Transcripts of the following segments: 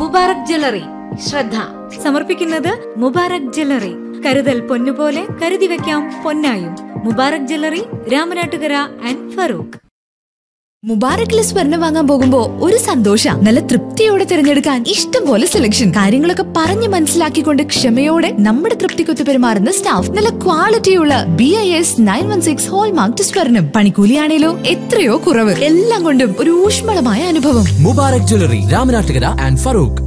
Mubarak jewellery ശ്രദ്ധ സമർപ്പിക്കുന്നത് Mubarak jewellery കരുതൽ പൊന്നുപോലെ കരുതി വെക്കാം പൊന്നായും മുബാറക് ജ്വല്ലറി രാമനാട്ടുകര ആൻഡ് ഫറൂഖ് മുബാറക്കിലെ സ്വർണം വാങ്ങാൻ പോകുമ്പോ ഒരു സന്തോഷ നല്ല തൃപ്തിയോടെ തിരഞ്ഞെടുക്കാൻ ഇഷ്ടം പോലെ സെലക്ഷൻ കാര്യങ്ങളൊക്കെ പറഞ്ഞു മനസ്സിലാക്കിക്കൊണ്ട് ക്ഷമയോടെ നമ്മുടെ തൃപ്തിക്കൊത്ത് പെരുമാറുന്ന സ്റ്റാഫ് നല്ല ക്വാളിറ്റിയുള്ള B I S nine one six hallmark സ്വർണം പണിക്കൂലിയാണേലോ എത്രയോ കുറവ് എല്ലാം കൊണ്ടും ഒരു ഊഷ്മളമായ അനുഭവം മുബാറക് ജ്വല്ലറി രാമനാട്ടുകര ആൻഡ് ഫറൂഖ്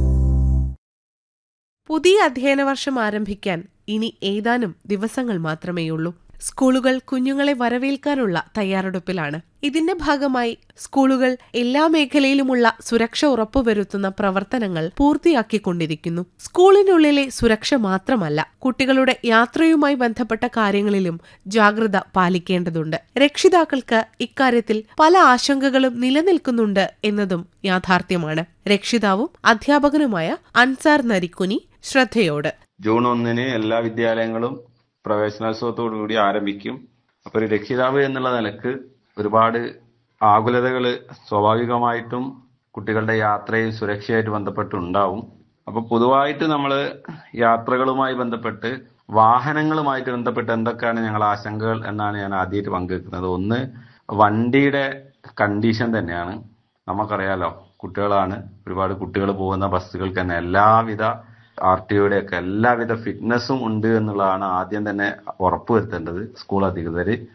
പുതിയ അധ്യയന വർഷം ആരംഭിക്കാൻ ഇനി ഏതാനും ദിവസങ്ങൾ മാത്രമേയുള്ളൂ സ്കൂളുകൾ കുഞ്ഞുങ്ങളെ വരവേൽക്കാനുള്ള തയ്യാറെടുപ്പിലാണ് ഇതിന്റെ ഭാഗമായി സ്കൂളുകൾ എല്ലാ മേഖലയിലുമുള്ള സുരക്ഷ ഉറപ്പുവരുത്തുന്ന പ്രവർത്തനങ്ങൾ പൂർത്തിയാക്കിക്കൊണ്ടിരിക്കുന്നു സ്കൂളിനുള്ളിലെ സുരക്ഷ മാത്രമല്ല കുട്ടികളുടെ യാത്രയുമായി ബന്ധപ്പെട്ട കാര്യങ്ങളിലും ജാഗ്രത പാലിക്കേണ്ടതുണ്ട് രക്ഷിതാക്കൾക്ക് ഇക്കാര്യത്തിൽ പല ആശങ്കകളും നിലനിൽക്കുന്നുണ്ട് എന്നതും യാഥാർത്ഥ്യമാണ് രക്ഷിതാവും അധ്യാപകനുമായ അൻസാർ നരിക്കുനി ശ്രദ്ധയോട് ജൂൺ ഒന്നിന് എല്ലാ വിദ്യാലയങ്ങളും പ്രവേശനോത്സവത്തോടുകൂടി ആരംഭിക്കും അപ്പോൾ ഒരു രക്ഷിതാവ് എന്നുള്ള നിലക്ക് ഒരുപാട് ആകുലതകൾ സ്വാഭാവികമായിട്ടും കുട്ടികളുടെ യാത്രയും സുരക്ഷയായിട്ട് ബന്ധപ്പെട്ടുണ്ടാവും അപ്പോൾ പൊതുവായിട്ട് നമ്മൾ യാത്രകളുമായി ബന്ധപ്പെട്ട് വാഹനങ്ങളുമായിട്ട് ബന്ധപ്പെട്ട് എന്തൊക്കെയാണ് ഞങ്ങൾ ആശങ്കകൾ എന്നാണ് ഞാൻ ആദ്യമായിട്ട് പങ്കുവെക്കുന്നത് ഒന്ന് വണ്ടിയുടെ കണ്ടീഷൻ തന്നെയാണ് നമുക്കറിയാലോ കുട്ടികളാണ് ഒരുപാട് കുട്ടികൾ പോകുന്ന ബസ്സുകൾക്ക് തന്നെ എല്ലാവിധ ആർ ടി ഒയുടെ ഒക്കെ എല്ലാവിധ ഫിറ്റ്നസ്സും ഉണ്ട് എന്നുള്ളതാണ് ആദ്യം തന്നെ ഉറപ്പുവരുത്തേണ്ടത് സ്കൂൾ അധികൃതർ